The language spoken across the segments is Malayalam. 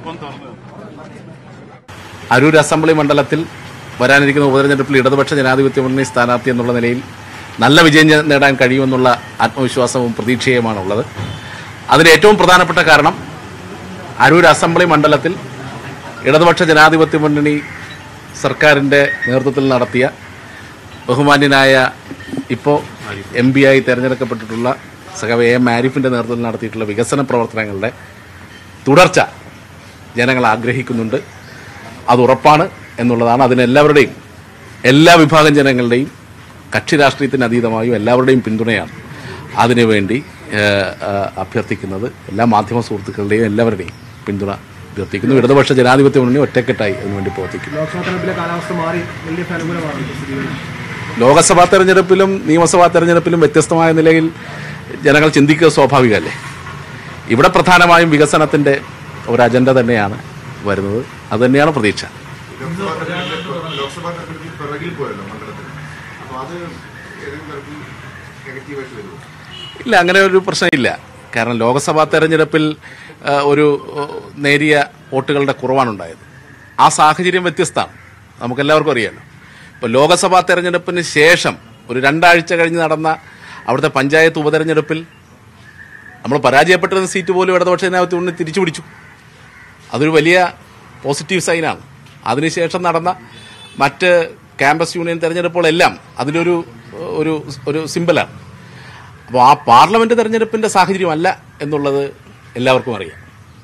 അരൂർ അസംബ്ലി മണ്ഡലത്തിൽ വരാനിരിക്കുന്ന ഉപതെരഞ്ഞെടുപ്പിൽ ഇടതുപക്ഷ ജനാധിപത്യ മുന്നണി സ്ഥാനാർത്ഥി എന്നുള്ള നിലയിൽ നല്ല വിജയം ഞ- നേടാൻ കഴിയുമെന്നുള്ള ആത്മവിശ്വാസവും പ്രതീക്ഷയുമാണ് ഉള്ളത് അതിന് ഏറ്റവും പ്രധാനപ്പെട്ട കാരണം അരൂർ അസംബ്ലി മണ്ഡലത്തിൽ ഇടതുപക്ഷ ജനാധിപത്യ മുന്നണി സർക്കാരിൻ്റെ നേതൃത്വത്തിൽ നടത്തിയ ബഹുമാന്യനായ ഇപ്പോൾ എം പി ആയി തിരഞ്ഞെടുക്കപ്പെട്ടിട്ടുള്ള സഖാവ് എ എം ആരിഫിൻ്റെ നേതൃത്വത്തിൽ നടത്തിയിട്ടുള്ള വികസന പ്രവർത്തനങ്ങളുടെ തുടർച്ച ജനങ്ങൾ ആഗ്രഹിക്കുന്നുണ്ട് അത് ഉറപ്പാണ് എന്നുള്ളതാണ് അതിന് എല്ലാവരുടെയും എല്ലാ വിഭാഗം ജനങ്ങളുടെയും കക്ഷി രാഷ്ട്രീയത്തിന് അതീതമായും എല്ലാവരുടെയും പിന്തുണയാണ് അതിനുവേണ്ടി ഏഹ്, ഏഹ്, അഭ്യർത്ഥിക്കുന്നത് എല്ലാ മാധ്യമ സുഹൃത്തുക്കളുടെയും എല്ലാവരുടെയും പിന്തുണ അഭ്യർത്ഥിക്കുന്നു ഇടതുപക്ഷ ജനാധിപത്യ മുന്നണി ഒറ്റക്കെട്ടായി അതിനുവേണ്ടി പ്രവർത്തിക്കുന്നു ലോക്സഭാ തെരഞ്ഞെടുപ്പിലെ കാലാവസ്ഥ മാറി എൽ ഡി എഫ് അനുകൂലമാണ് സ്ഥിതികൾ ലോക്സഭാ തെരഞ്ഞെടുപ്പിലും നിയമസഭാ തെരഞ്ഞെടുപ്പിലും വ്യത്യസ്തമായ നിലയിൽ ജനങ്ങൾ ചിന്തിക്കുക സ്വാഭാവികമല്ലേ ഇവിടെ പ്രധാനമായും വികസനത്തിൻ്റെ ഒരു അജണ്ട തന്നെയാണ് വരുന്നത് അത് തന്നെയാണ് പ്രതീക്ഷ ലോക്സഭാ തെരഞ്ഞെടുപ്പ് ലോക്സഭാ തെരഞ്ഞെടുപ്പിൽ പിറകിൽ പോയല്ലോ മണ്ഡലത്തിൽ അപ്പോൾ അത് ഏതെങ്കിലും തരത്തിൽ നെഗറ്റീവായിട്ട് വരുമോ ഇല്ല അങ്ങനെ ഒരു പ്രശ്നമില്ല കാരണം ലോക്സഭാ തെരഞ്ഞെടുപ്പിൽ ആ, ഒരു ആ, നേരിയ വോട്ടുകളുടെ കുറവാണുണ്ടായത് ആ സാഹചര്യം വ്യത്യസ്തമാണ് നമുക്കെല്ലാവർക്കും അറിയാമല്ലോ ഇപ്പോൾ ലോക്സഭാ തെരഞ്ഞെടുപ്പിന് ശേഷം ഒരു രണ്ടാഴ്ച കഴിഞ്ഞ് നടന്ന അവിടുത്തെ പഞ്ചായത്ത് ഉപതെരഞ്ഞെടുപ്പിൽ നമ്മൾ പരാജയപ്പെട്ടിരുന്ന സീറ്റ് പോലും ഇടതുപക്ഷ ജനാധിപത്യ മുന്നണി തിരിച്ചു പിടിച്ചു അതൊരു വലിയ പോസിറ്റീവ് സൈനാണ് അതിനുശേഷം നടന്ന മറ്റ് ക്യാമ്പസ് യൂണിയൻ തെരഞ്ഞെടുപ്പുകളെല്ലാം അതിലൊരു ഒരു ഒരു സിമ്പലാണ് അപ്പോൾ ആ പാർലമെന്റ് തെരഞ്ഞെടുപ്പിന്റെ സാഹചര്യമല്ല എന്നുള്ളത് എല്ലാവർക്കും അറിയാം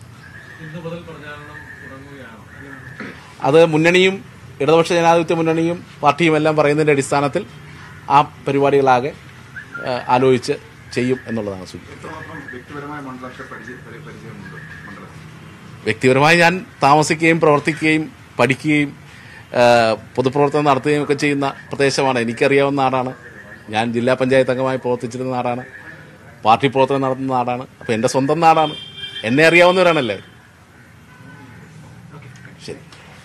അത് മുന്നണിയും ഇടതുപക്ഷ ജനാധിപത്യ മുന്നണിയും പാർട്ടിയും എല്ലാം പറയുന്നതിന്റെ അടിസ്ഥാനത്തിൽ ആ പരിപാടികളാകെ ആ, ആലോചിച്ച് ചെയ്യും എന്നുള്ളതാണ് സൂചിപ്പിക്കുന്നത് എത്രമാത്രം വ്യക്തിപരമായ മണ്ഡലത്തെ പരിചയ പരി- പരിചയമുണ്ട് മണ്ഡലത്തിൽ വ്യക്തിപരമായി ഞാൻ താമസിക്കുകയും പ്രവർത്തിക്കുകയും പഠിക്കുകയും ആ, പൊതുപ്രവർത്തനം നടത്തുകയും ഒക്കെ ചെയ്യുന്ന പ്രദേശമാണ് എനിക്കറിയാവുന്ന നാടാണ് ഞാൻ ജില്ലാ പഞ്ചായത്ത് അംഗമായി പ്രവർത്തിച്ചിരുന്ന നാടാണ് പാർട്ടി പ്രവർത്തനം നടത്തുന്ന നാടാണ് അപ്പോൾ എൻ്റെ സ്വന്തം നാടാണ് എന്നെ അറിയാവുന്നവരാണല്ലേ ശരി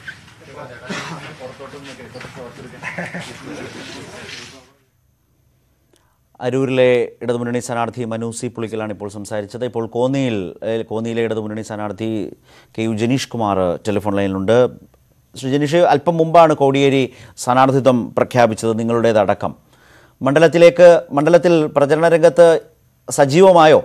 അരൂരിലെ ഇടതുമുന്നണി സ്ഥാനാർത്ഥി മനു സി പുളിക്കലാണ് ഇപ്പോൾ സംസാരിച്ചത് ഇപ്പോൾ കോന്നിയിൽ ഏഹ്, കോന്നിയിലെ ഇടതുമുന്നണി സ്ഥാനാർത്ഥി കെ യു ജനീഷ് കുമാർ ടെലിഫോൺ ലൈനിലുണ്ട് ശ്രീ ജനീഷ് അല്പം മുമ്പാണ് കോടിയേരി സ്ഥാനാർത്ഥിത്വം പ്രഖ്യാപിച്ചത് നിങ്ങളുടേതടക്കം മണ്ഡലത്തിലേക്ക് മണ്ഡലത്തിൽ പ്രചരണ രംഗത്ത് സജീവമായോ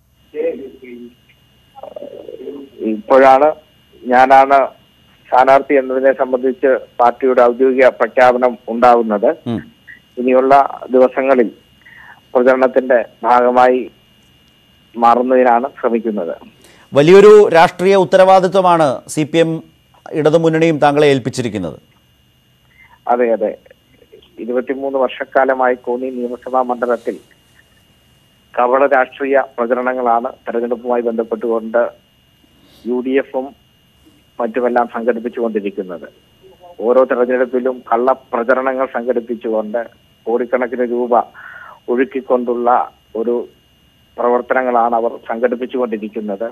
ഇപ്പോഴാണ് ഞാനാണ് സ്ഥാനാർത്ഥി എന്നതിനെ സംബന്ധിച്ച് പാർട്ടിയുടെ ഔദ്യോഗിക പ്രഖ്യാപനം ഉണ്ടാകുന്നത് ഉം. ഇനിയുള്ള ദിവസങ്ങളിൽ പ്രചരണത്തിന്റെ ഭാഗമായി മാറുന്നതിനാണ് ശ്രമിക്കുന്നത് വലിയൊരു രാഷ്ട്രീയ ഉത്തരവാദിത്വമാണ് സി പി എം ഇടതുമുന്നണിയും താങ്കളെ ഏൽപ്പിച്ചിരിക്കുന്നത് അതെ അതെ ഇരുപത്തിമൂന്ന് വർഷക്കാലമായി കോന്നി നിയമസഭാ മണ്ഡലത്തിൽ കവള രാഷ്ട്രീയ പ്രചരണങ്ങളാണ് തെരഞ്ഞെടുപ്പുമായി ബന്ധപ്പെട്ടുകൊണ്ട് യു ഡി എഫും മറ്റുമെല്ലാം സംഘടിപ്പിച്ചുകൊണ്ടിരിക്കുന്നത് ഓരോ തെരഞ്ഞെടുപ്പിലും കള്ളപ്രചരണങ്ങൾ സംഘടിപ്പിച്ചുകൊണ്ട് കോടിക്കണക്കിന് രൂപ ഒഴുക്കിക്കൊണ്ടുള്ള ഒരു പ്രവർത്തനങ്ങളാണ് അവർ സംഘടിപ്പിച്ചുകൊണ്ടിരിക്കുന്നത്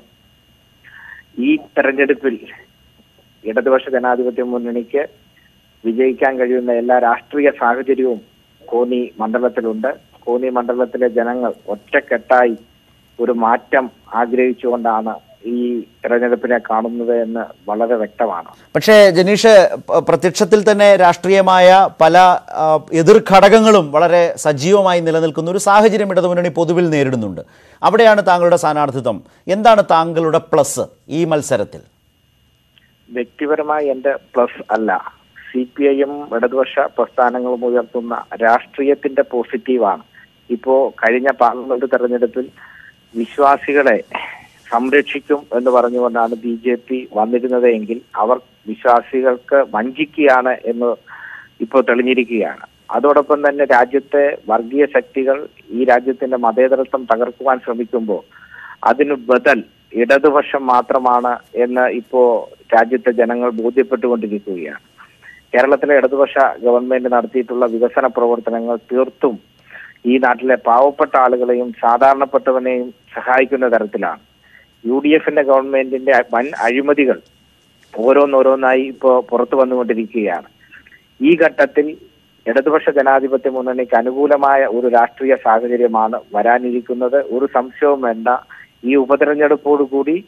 ഈ തെരഞ്ഞെടുപ്പിൽ ഇടതുപക്ഷ ജനാധിപത്യ മുന്നണിക്ക് വിജയിക്കാൻ കഴിയുന്ന എല്ലാ രാഷ്ട്രീയ സാഹചര്യവും കോന്നി മണ്ഡലത്തിലുണ്ട് കോന്നി മണ്ഡലത്തിലെ ജനങ്ങൾ ഒറ്റക്കെട്ടായി ഒരു മാറ്റം ആഗ്രഹിച്ചുകൊണ്ടാണ് ഈ തെരഞ്ഞെടുപ്പിനെ കാണുന്നത് എന്ന് വളരെ വ്യക്തമാണ് പക്ഷേ ജനീഷ് പ- പ്രത്യക്ഷത്തിൽ തന്നെ രാഷ്ട്രീയമായ പല ആ, എതിർ ഘടകങ്ങളും വളരെ സജീവമായി നിലനിൽക്കുന്ന ഒരു സാഹചര്യം ഇടതുമുന്നണി പൊതുവിൽ നേരിടുന്നുണ്ട് അവിടെയാണ് താങ്കളുടെ സ്ഥാനാർത്ഥിത്വം എന്താണ് താങ്കളുടെ പ്ലസ് ഈ മത്സരത്തിൽ വ്യക്തിപരമായി എന്റെ പ്ലസ് അല്ല സി പി ഐ എം ഇടതുപക്ഷ പ്രസ്ഥാനങ്ങളും ഉയർത്തുന്ന രാഷ്ട്രീയത്തിന്റെ പോസിറ്റീവാണ് ഇപ്പോ കഴിഞ്ഞ പാർലമെന്റ് തെരഞ്ഞെടുപ്പിൽ വിശ്വാസികളെ സംരക്ഷിക്കും എന്ന് പറഞ്ഞുകൊണ്ടാണ് ബി ജെ പി വന്നിരുന്നത് എങ്കിൽ അവർ വിശ്വാസികൾക്ക് വഞ്ചിക്കുകയാണ് എന്ന് ഇപ്പോൾ തെളിഞ്ഞിരിക്കുകയാണ് അതോടൊപ്പം തന്നെ രാജ്യത്തെ വർഗീയ ശക്തികൾ ഈ രാജ്യത്തിന്റെ മതേതരത്വം തകർക്കുവാൻ ശ്രമിക്കുമ്പോൾ അതിന് ബദൽ ഇടതുപക്ഷം മാത്രമാണ് എന്ന് ഇപ്പോ രാജ്യത്തെ ജനങ്ങൾ ബോധ്യപ്പെട്ടുകൊണ്ടിരിക്കുകയാണ് കേരളത്തിലെ ഇടതുപക്ഷ ഗവൺമെന്റ് നടത്തിയിട്ടുള്ള വികസന പ്രവർത്തനങ്ങൾ തീർത്തും ഈ നാട്ടിലെ പാവപ്പെട്ട ആളുകളെയും സാധാരണപ്പെട്ടവനെയും സഹായിക്കുന്ന തരത്തിലാണ് യു ഡി എഫിന്റെ ഗവൺമെന്റിന്റെ വൻ അഴിമതികൾ ഓരോന്നോരോന്നായി ഇപ്പോ പുറത്തു വന്നുകൊണ്ടിരിക്കുകയാണ് ഈ ഘട്ടത്തിൽ ഇടതുപക്ഷ ജനാധിപത്യ മുന്നണിക്ക് അനുകൂലമായ ഒരു രാഷ്ട്രീയ സാഹചര്യമാണ് വരാനിരിക്കുന്നത് ഒരു സംശയവും വേണ്ട ഈ ഉപതെരഞ്ഞെടുപ്പോടുകൂടി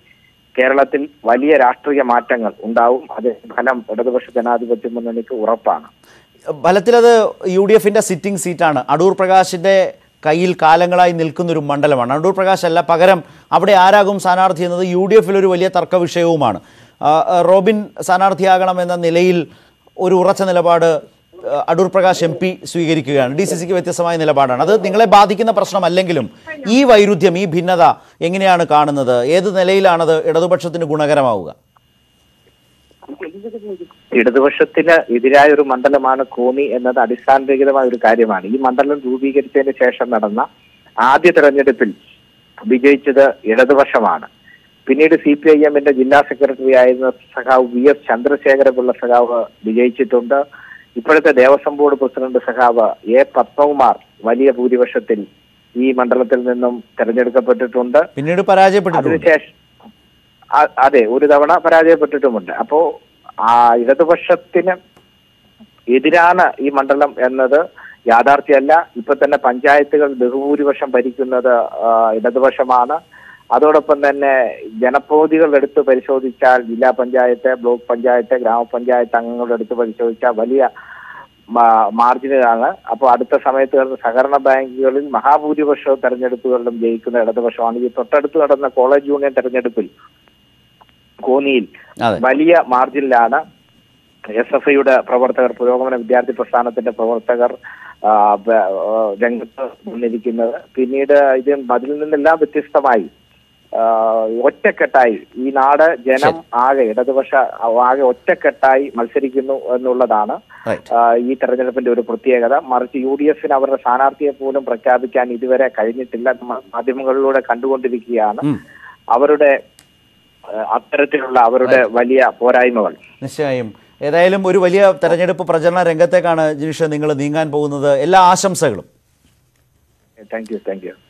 കേരളത്തിൽ വലിയ രാഷ്ട്രീയ മാറ്റങ്ങൾ ഉണ്ടാവും അത് ഫലം ഇടതുപക്ഷ ജനാധിപത്യ മുന്നണിക്ക് ഉറപ്പാണ് ഫലത്തിലത് യു ഡി എഫിൻ്റെ സിറ്റിംഗ് സീറ്റാണ് അടൂർ പ്രകാശിൻ്റെ കയ്യിൽ കാലങ്ങളായി നിൽക്കുന്നൊരു മണ്ഡലമാണ് അടൂർ പ്രകാശ് അല്ല പകരം അവിടെ ആരാകും സ്ഥാനാർത്ഥി എന്നത് യു ഡി എഫിൽ ഒരു വലിയ തർക്ക വിഷയവുമാണ് ആ, ആ, റോബിൻ സ്ഥാനാർത്ഥിയാകണം എന്ന നിലയിൽ ഒരു ഉറച്ച നിലപാട് ആ, അടൂർ പ്രകാശ് എം പി സ്വീകരിക്കുകയാണ് ഡി സി സിക്ക് വ്യത്യസ്തമായ നിലപാടാണ് അത് നിങ്ങളെ ബാധിക്കുന്ന പ്രശ്നമല്ലെങ്കിലും ഈ വൈരുദ്ധ്യം ഈ ഭിന്നത എങ്ങനെയാണ് കാണുന്നത് ഏത് നിലയിലാണത് ഇടതുപക്ഷത്തിന് ഗുണകരമാവുക ഇടതുപക്ഷത്തിന് എതിരായ ഒരു മണ്ഡലമാണ് കോന്നി എന്നത് അടിസ്ഥാനരഹിതമായ ഒരു കാര്യമാണ് ഈ മണ്ഡലം രൂപീകരിച്ചതിന് ശേഷം നടന്ന ആദ്യ തെരഞ്ഞെടുപ്പിൽ വിജയിച്ചത് ഇടതുപക്ഷമാണ് പിന്നീട് സി പി ഐ എമ്മിന്റെ ജില്ലാ സെക്രട്ടറി ആയിരുന്ന സഖാവ് വി എസ് ചന്ദ്രശേഖരപിള്ള സഖാവ് വിജയിച്ചിട്ടുണ്ട് ഇപ്പോഴത്തെ ദേവസ്വം ബോർഡ് പ്രസിഡന്റ് സഖാവ് എ പത്മകുമാർ വലിയ ഭൂരിപക്ഷത്തിൽ ഈ മണ്ഡലത്തിൽ നിന്നും തെരഞ്ഞെടുക്കപ്പെട്ടിട്ടുണ്ട് പിന്നീട് പരാജയപ്പെട്ടിട്ടുണ്ട് അതിനുശേഷം അ- അതെ ഒരു തവണ പരാജയപ്പെട്ടിട്ടുമുണ്ട് അപ്പോ ആ ഇടതുപക്ഷത്തിന് എതിരാണ് ഈ മണ്ഡലം എന്നത് യാഥാർത്ഥ്യമല്ല ഇപ്പൊ തന്നെ പഞ്ചായത്തുകൾ ബഹുഭൂരിപക്ഷം ഭരിക്കുന്നത് ആ, ഇടതുപക്ഷമാണ് അതോടൊപ്പം തന്നെ ജനപ്രതിനിധികൾ എടുത്ത് പരിശോധിച്ചാൽ ജില്ലാ പഞ്ചായത്ത് ബ്ലോക്ക് പഞ്ചായത്ത് ഗ്രാമപഞ്ചായത്ത് അംഗങ്ങളുടെ എടുത്ത് പരിശോധിച്ചാൽ വലിയ മാ- മാർജിനിലാണ് അപ്പോൾ അടുത്ത സമയത്ത് നടന്ന സഹകരണ ബാങ്കുകളിൽ മഹാഭൂരിപക്ഷ തെരഞ്ഞെടുപ്പുകളിലും ജയിക്കുന്ന ഇടതുപക്ഷമാണ് ഈ തൊട്ടടുത്ത് നടന്ന കോളേജ് യൂണിയൻ തെരഞ്ഞെടുപ്പിൽ കോന്നിയിൽ അതെ. വലിയ മാർജിനിലാണ് എസ് എഫ് ഐയുടെ പ്രവർത്തകർ പുരോഗമന വിദ്യാർത്ഥി പ്രസ്ഥാനത്തിന്റെ പ്രവർത്തകർ ആ, ബ- ആ, രംഗത്ത് വന്നിരിക്കുന്നത് പിന്നീട് ഇത് അതിൽ നിന്നെല്ലാം വ്യത്യസ്തമായി ആ, ഒറ്റക്കെട്ടായി ഈ നാട് ജനം ആകെ ഇടതുപക്ഷ ആകെ ഒറ്റക്കെട്ടായി മത്സരിക്കുന്നു എന്നുള്ളതാണ് Right. ആ, ഈ തെരഞ്ഞെടുപ്പിന്റെ ഒരു പ്രത്യേകത മറിച്ച് യു ഡി എഫിന് അവരുടെ സ്ഥാനാർത്ഥിയെ പോലും പ്രഖ്യാപിക്കാൻ ഇതുവരെ കഴിഞ്ഞിട്ടില്ല നമ്മൾ മാധ്യമങ്ങളിലൂടെ കണ്ടുകൊണ്ടിരിക്കുകയാണ് ഉം. അവരുടെ ആ, അത്തരത്തിലുള്ള അവരുടെ വലിയ പോരായ്മകൾ നിശ്ചയമായും ഏതായാലും ഒരു വലിയ തെരഞ്ഞെടുപ്പ് പ്രചരണ രംഗത്തേക്കാണ് ജിനിഷ നിങ്ങൾ നീങ്ങാൻ പോകുന്നത് എല്ലാ ആശംസകളും താങ്ക് യു താങ്ക് യു